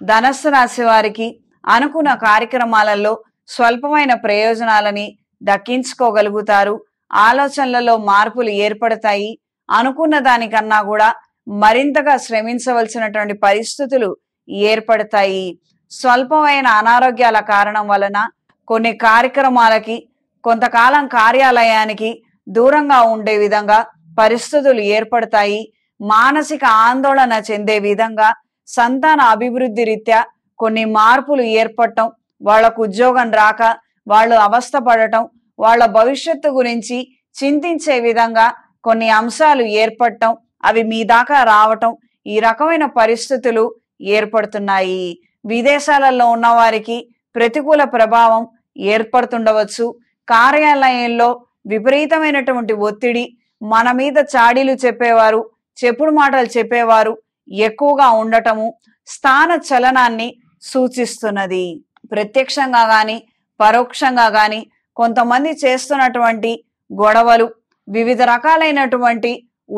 ధనస్సు రాశి వారికి అనుకున్న కార్యక్రమాలలో స్వల్పమైన ప్రయోజనాలని దక్కించుకోగలుగుతారు ఆలోచనలలో మార్పులు ఏర్పడతాయి అనుకున్న దానికన్నా కూడా మరింతగా శ్రమించవలసినటువంటి పరిస్థితులు ఏర్పడతాయి స్వల్పమైన అనారోగ్యాల కారణం వలన కొన్ని కార్యక్రమాలకి కొంతకాలం కార్యాలయానికి దూరంగా ఉండే విధంగా పరిస్థితులు ఏర్పడతాయి మానసిక ఆందోళన చెందే విధంగా సంతాన అభివృద్ధి రీత్యా కొన్ని మార్పులు ఏర్పడటం వాళ్ళకు ఉద్యోగం రాక వాళ్ళు అవస్థపడటం వాళ్ళ భవిష్యత్తు గురించి చింతించే విధంగా కొన్ని అంశాలు ఏర్పడటం అవి మీ దాకా రావటం ఈ రకమైన పరిస్థితులు ఏర్పడుతున్నాయి విదేశాలలో ఉన్న వారికి ప్రతికూల ప్రభావం ఏర్పడుతుండవచ్చు కార్యాలయంలో విపరీతమైనటువంటి ఒత్తిడి మన మీద చాడీలు చెప్పేవారు చెప్పుడు మాటలు చెప్పేవారు ఎక్కువగా ఉండటము స్థాన చలనాన్ని సూచిస్తున్నది ప్రత్యక్షంగా గాని పరోక్షంగా గాని కొంతమంది చేస్తున్నటువంటి గొడవలు వివిధ రకాలైనటువంటి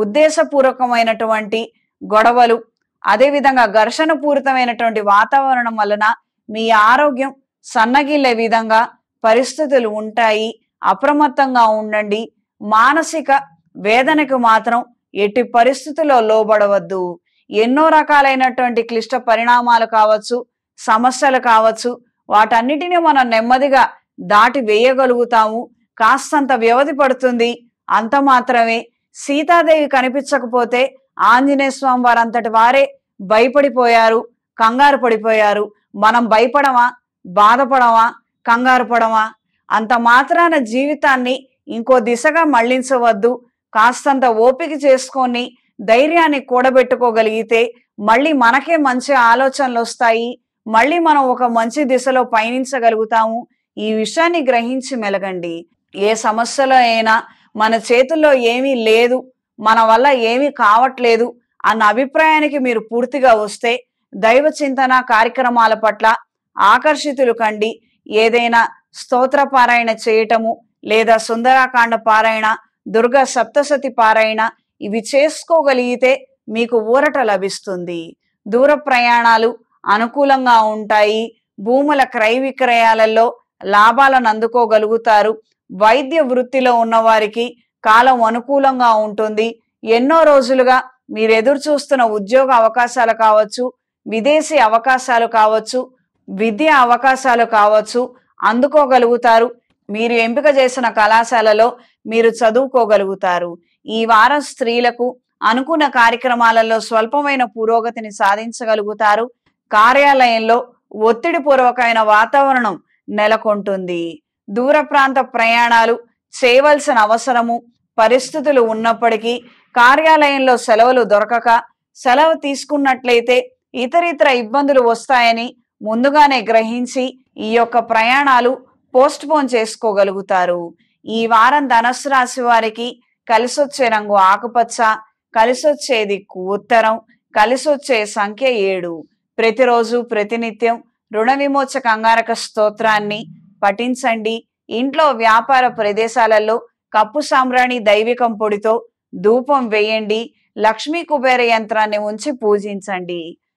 ఉద్దేశపూర్వకమైనటువంటి గొడవలు అదేవిధంగా ఘర్షణ పూరితమైనటువంటి వాతావరణం వలన మీ ఆరోగ్యం సన్నగిల్లే విధంగా పరిస్థితులు ఉంటాయి అప్రమత్తంగా ఉండండి మానసిక వేదనకు మాత్రం ఎట్టి పరిస్థితుల్లో లోబడవద్దు ఎన్నో రకాలైనటువంటి క్లిష్ట పరిణామాలు కావచ్చు సమస్యలు కావచ్చు వాటన్నిటిని మనం నెమ్మదిగా దాటి వేయగలుగుతాము కాస్తంత వ్యవధి పడుతుంది అంత మాత్రమే సీతాదేవి కనిపించకపోతే ఆంజనేయ స్వామి వారంతటి వారే భయపడిపోయారు కంగారు పడిపోయారు మనం భయపడమా బాధపడమా కంగారు పడమా అంత మాత్రాన జీవితాన్ని ఇంకో దిశగా మళ్లించవద్దు కాస్తంత ఓపిక చేసుకొని ధైర్యాన్ని కూడబెట్టుకోగలిగితే మళ్ళీ మనకే మంచి ఆలోచనలు వస్తాయి మళ్ళీ మనం ఒక మంచి దిశలో పయనించగలుగుతాము ఈ విషయాన్ని గ్రహించి మెలగండి ఏ సమస్యలో అయినా మన చేతుల్లో ఏమీ లేదు మన వల్ల ఏమీ కావట్లేదు అన్న అభిప్రాయానికి మీరు పూర్తిగా వస్తే దైవ చింతన కార్యక్రమాల పట్ల ఆకర్షితులు కండి ఏదైనా స్తోత్ర పారాయణ చేయటము లేదా సుందరాకాండ పారాయణ దుర్గా సప్తసతి పారాయణ ఇవి చేసుకోగలిగితే మీకు ఊరట లభిస్తుంది దూర ప్రయాణాలు అనుకూలంగా ఉంటాయి భూముల క్రయ విక్రయాలలో లాభాలను అందుకోగలుగుతారు వైద్య వృత్తిలో ఉన్న వారికి కాలం అనుకూలంగా ఉంటుంది ఎన్నో రోజులుగా మీరు ఎదురు చూస్తున్న ఉద్యోగ అవకాశాలు కావచ్చు విదేశీ అవకాశాలు కావచ్చు విద్యా అవకాశాలు కావచ్చు అందుకోగలుగుతారు మీరు ఎంపిక చేసిన కళాశాలలో మీరు చదువుకోగలుగుతారు ఈ వారం స్త్రీలకు అనుకున్న కార్యక్రమాలలో స్వల్పమైన పురోగతిని సాధించగలుగుతారు కార్యాలయంలో ఒత్తిడి పూర్వకమైన వాతావరణం నెలకొంటుంది దూర ప్రాంత ప్రయాణాలు చేయవలసిన అవసరము పరిస్థితులు ఉన్నప్పటికీ కార్యాలయంలో సెలవులు దొరకక సెలవు తీసుకున్నట్లయితే ఇతరితర ఇబ్బందులు వస్తాయని ముందుగానే గ్రహించి ఈ యొక్క ప్రయాణాలు పోస్ట్ పోన్ చేసుకోగలుగుతారు ఈ వారం ధనస్సు రాశి వారికి కలిసొచ్చే రంగు ఆకుపచ్చ కలిసొచ్చే దిక్కు ఉత్తరం కలిసొచ్చే సంఖ్య ఏడు ప్రతిరోజు ప్రతినిత్యం రుణ విమోచక అంగారక స్తోత్రాన్ని పఠించండి ఇంట్లో వ్యాపార ప్రదేశాలలో కప్పు సాంబ్రాణి దైవికం పొడితో ధూపం వేయండి లక్ష్మీ కుబేర యంత్రాన్ని ఉంచి పూజించండి